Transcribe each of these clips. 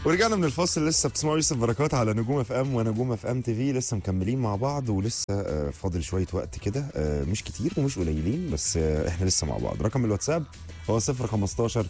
ورجعنا من الفاصل لسه بتسمعوا يوسف بركات على نجوم اف ام ونجوم اف ام تي في لسه مكملين مع بعض ولسه آه، فاضل شويه وقت كده آه، مش كتير ومش قليلين بس آه، احنا لسه مع بعض رقم الواتساب هو 015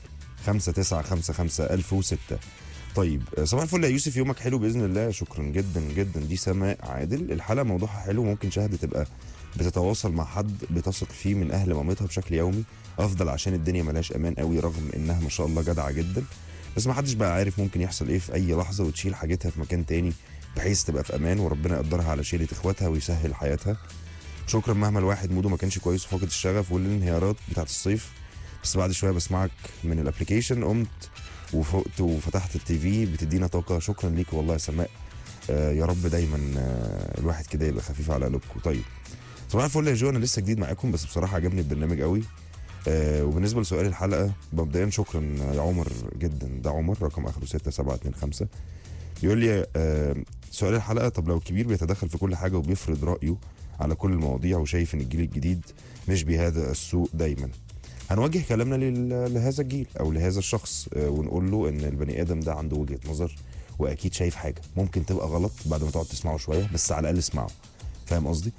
5955 1006 طيب آه، صباح الفل يا يوسف يومك حلو باذن الله شكرا جدا جدا دي سماء عادل الحلقه موضوعها حلو ممكن شهد تبقى بتتواصل مع حد بتثق فيه من اهل مامتها بشكل يومي افضل عشان الدنيا ملهاش امان قوي رغم انها ما شاء الله جدعه جدا بس ما حدش بقى عارف ممكن يحصل ايه في اي لحظه وتشيل حاجتها في مكان تاني بحيث تبقى في امان وربنا يقدرها على شيله اخواتها ويسهل حياتها شكرا مهما الواحد موده ما كانش كويس وفاقد الشغف والانهيارات بتاعت الصيف بس بعد شويه بسمعك من الابلكيشن قمت وفقت وفتحت التي في بتدينا طاقه شكرا ليك والله يا سماء آه يا رب دايما آه الواحد كده يبقى خفيف على قلوبكم طيب صباح الفل يا جو انا لسه جديد معاكم بس بصراحه عجبني البرنامج قوي آه وبالنسبه لسؤال الحلقه مبدئيا شكرا يا عمر جدا ده عمر رقم اخره 6725 بيقول لي آه سؤال الحلقه طب لو الكبير بيتدخل في كل حاجه وبيفرض رايه على كل المواضيع وشايف ان الجيل الجديد مش بهذا السوء دايما هنوجه كلامنا لل- لهذا الجيل او لهذا الشخص آه، ونقول له ان البني ادم ده عنده وجهه نظر واكيد شايف حاجه ممكن تبقى غلط بعد ما تقعد تسمعه شويه بس على الاقل اسمعه فاهم قصدي؟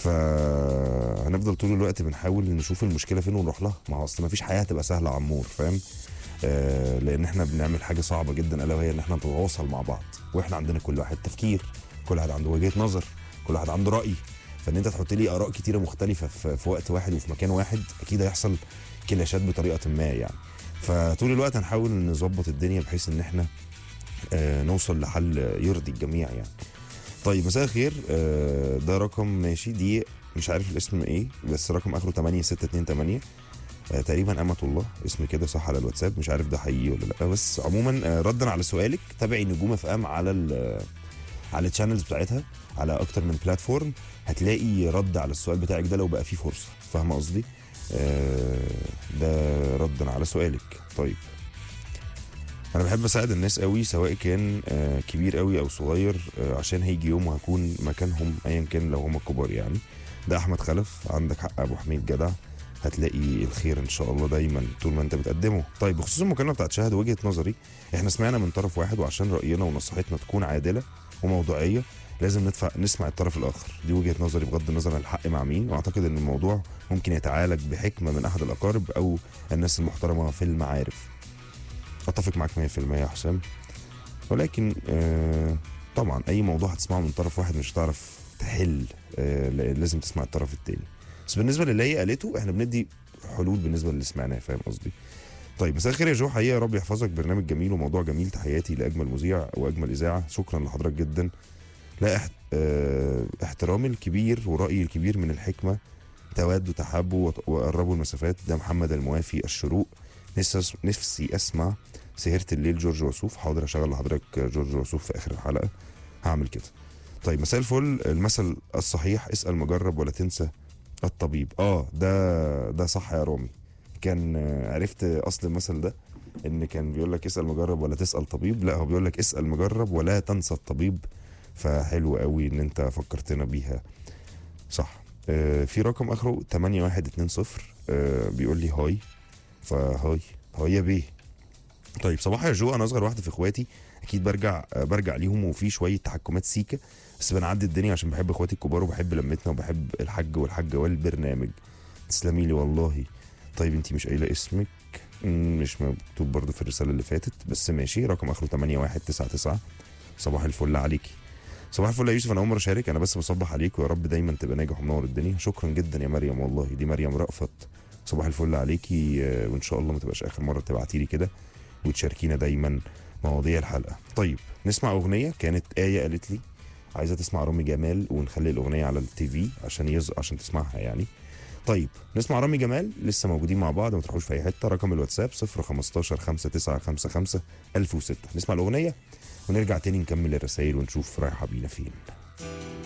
فهنفضل طول الوقت بنحاول نشوف المشكله فين ونروح لها ما هو اصل ما فيش حياه هتبقى سهله عمور فاهم؟ آه لان احنا بنعمل حاجه صعبه جدا الا وهي ان احنا نتواصل مع بعض واحنا عندنا كل واحد تفكير كل واحد عنده وجهه نظر كل واحد عنده راي فان انت تحط لي اراء كتيره مختلفه في, في وقت واحد وفي مكان واحد اكيد هيحصل كلاشات بطريقه ما يعني فطول الوقت هنحاول نظبط الدنيا بحيث ان احنا آه نوصل لحل يرضي الجميع يعني طيب مساء الخير آه ده رقم ماشي دي مش عارف الاسم ايه بس رقم اخره 8628 آه تقريبا أمة الله اسم كده صح على الواتساب مش عارف ده حقيقي ولا لا بس عموما آه ردا على سؤالك تابعي نجوم اف ام على ال على الشانلز بتاعتها على اكتر من بلاتفورم هتلاقي رد على السؤال بتاعك ده لو بقى فيه فرصه فاهمه قصدي آه ده ردا على سؤالك طيب انا بحب اساعد الناس قوي سواء كان آه كبير قوي او صغير آه عشان هيجي يوم وهكون مكانهم ايا كان لو هم كبار يعني ده احمد خلف عندك حق ابو حميد جدع هتلاقي الخير ان شاء الله دايما طول ما انت بتقدمه طيب بخصوص المكالمه بتاعت شهد وجهه نظري احنا سمعنا من طرف واحد وعشان راينا ونصيحتنا تكون عادله وموضوعيه لازم ندفع نسمع الطرف الاخر دي وجهه نظري بغض النظر عن الحق مع مين واعتقد ان الموضوع ممكن يتعالج بحكمه من احد الاقارب او الناس المحترمه في المعارف اتفق معاك 100% يا حسام ولكن آه طبعا اي موضوع هتسمعه من طرف واحد مش هتعرف تحل آه لا- لازم تسمع الطرف التاني بس بالنسبه للي هي قالته احنا بندي حلول بالنسبه للي سمعناه فاهم قصدي طيب مساء الخير يا جو حقيقه يا رب يحفظك برنامج جميل وموضوع جميل تحياتي لاجمل مذيع واجمل اذاعه شكرا لحضرتك جدا لا احت... اه... احترامي الكبير ورايي الكبير من الحكمه تودوا تحابوا وت- وقربوا المسافات ده محمد الموافي الشروق نفسي أس- نفسي اسمع سهرت الليل جورج وسوف حاضر هشغل لحضرتك جورج وسوف في اخر الحلقه هعمل كده طيب مساء الفل المثل الصحيح اسال مجرب ولا تنسى الطبيب اه ده ده صح يا رامي كان آه، عرفت اصل المثل ده ان كان بيقول لك اسال مجرب ولا تسال طبيب لا هو بيقول لك اسال مجرب ولا تنسى الطبيب فحلو قوي ان انت فكرتنا بيها صح آه في رقم اخره 8120 آه بيقول لي هاي فهاي هاي يا بيه طيب صباح يا جو انا اصغر واحده في اخواتي اكيد برجع آه برجع ليهم وفي شويه تحكمات سيكه بس بنعدي الدنيا عشان بحب اخواتي الكبار وبحب لمتنا وبحب الحاج والحاجه والبرنامج تسلمي لي والله طيب انت مش قايله اسمك مم، مش مكتوب برضو في الرساله اللي فاتت بس ماشي رقم اخره 8199 صباح الفل عليكي صباح الفل يا يوسف انا اول مره اشارك انا بس بصبح عليك ويا رب دايما تبقى ناجح ومنور الدنيا شكرا جدا يا مريم والله دي مريم رأفت صباح الفل عليكي آه، وان شاء الله ما تبقاش اخر مره تبعتي لي كده وتشاركينا دايما مواضيع الحلقه طيب نسمع اغنيه كانت ايه قالت لي عايزه تسمع رامي جمال ونخلي الاغنيه على التي في عشان يز... عشان تسمعها يعني طيب نسمع رامي جمال لسه موجودين مع بعض ما تروحوش في اي حته رقم الواتساب 015 5955 1006 نسمع الاغنيه ونرجع تاني نكمل الرسائل ونشوف رايحه بينا فين